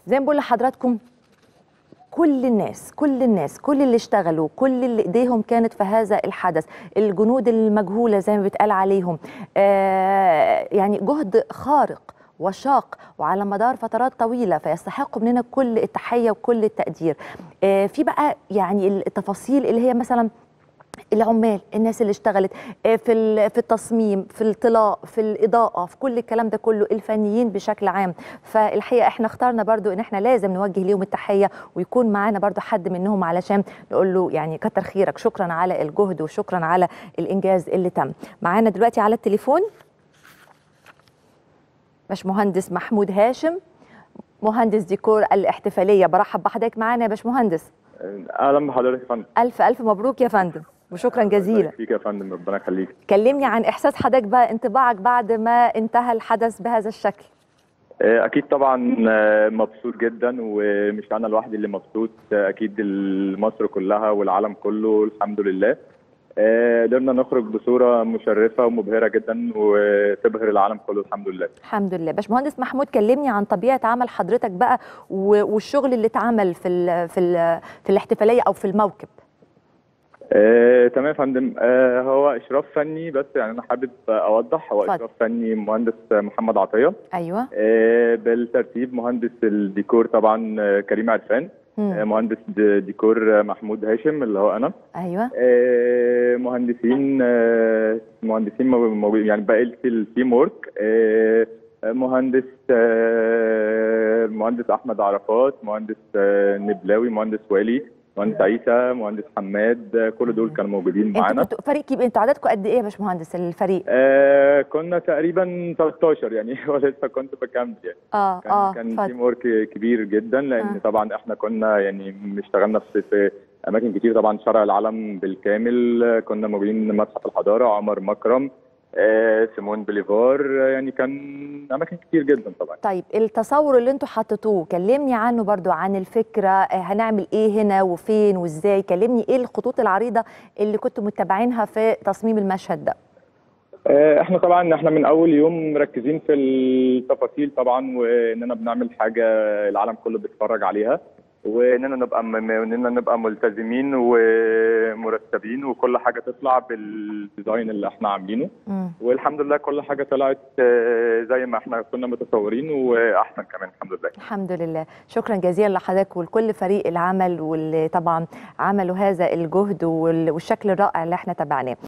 زي ما بقول لحضراتكم كل الناس كل الناس كل اللي اشتغلوا كل اللي ايديهم كانت في هذا الحدث الجنود المجهولة زي ما بيتقال عليهم آه يعني جهد خارق وشاق وعلى مدار فترات طويله فيستحقوا مننا كل التحيه وكل التقدير. آه في بقى يعني التفاصيل اللي هي مثلا العمال الناس اللي اشتغلت آه في في التصميم في الطلاء في الاضاءه في كل الكلام ده كله الفنيين بشكل عام فالحقيقه احنا اخترنا برضو ان احنا لازم نوجه ليهم التحيه ويكون معانا برضو حد منهم علشان نقول له يعني كتر خيرك شكرا على الجهد وشكرا على الانجاز اللي تم معانا دلوقتي على التليفون باشمهندس محمود هاشم مهندس ديكور الاحتفاليه برحب بحضرتك معانا يا باشمهندس اهلا بحضرتك يا فندم الف الف مبروك يا فندم وشكرا جزيلا فيك يا فندم ربنا يخليك كلمني عن احساس حضرتك بقى انطباعك بعد ما انتهى الحدث بهذا الشكل اكيد طبعا مبسوط جدا ومش انا لوحدي اللي مبسوط اكيد مصر كلها والعالم كله الحمد لله قدرنا نخرج بصوره مشرفه ومبهره جدا وتبهر العالم كله الحمد لله. الحمد لله، باشمهندس محمود كلمني عن طبيعه عمل حضرتك بقى والشغل اللي اتعمل في ال في ال في الاحتفاليه او في الموكب. آه، تمام يا فندم آه، هو اشراف فني بس يعني انا حابب اوضح هو اتفضل. اشراف فني مهندس محمد عطيه ايوه آه، بالترتيب مهندس الديكور طبعا آه، كريم عرفان آه، مم. مهندس د- ديكور آه، محمود هاشم اللي هو انا ايوه آه، مهندسين آه، مهندسين مو- موجودين يعني بقية التيم وورك آه، مهندس آه، مهندس احمد عرفات مهندس آه، نبلاوي مهندس والي مهندس عيسى مهندس حماد آه، كل دول كانوا موجودين انتوا معانا كنتوا فريق كبير انتوا عددكم قد ايه يا باشمهندس الفريق؟ آه كنا تقريبا 13 يعني هو لسه كنت بكمل يعني اه كان اه كان اتفضل تيم ورك كبير جدا لان آه. طبعا احنا كنا يعني اشتغلنا في, في اماكن كتير طبعا شارع العالم بالكامل آه، كنا موجودين متحف الحضاره عمر مكرم آه سيمون بليفار آه، يعني كان اماكن كتير جدا طبعا طيب التصور اللي انتوا حطيتوه كلمني عنه برضو عن الفكره آه، هنعمل ايه هنا وفين وازاي كلمني ايه الخطوط العريضه اللي كنتوا متابعينها في تصميم المشهد ده آه، احنا طبعا احنا من اول يوم مركزين في التفاصيل طبعا واننا بنعمل حاجه العالم كله بيتفرج عليها واننا نبقى م- اننا نبقى ملتزمين ومرتبين وكل حاجه تطلع بالديزاين اللي احنا عاملينه مم. والحمد لله كل حاجه طلعت آه، زي ما احنا كنا متصورين واحسن كمان الحمد لله الحمد لله شكرا جزيلا لحضرتك ولكل فريق العمل واللي طبعا عملوا هذا الجهد وال- والشكل الرائع اللي احنا تابعناه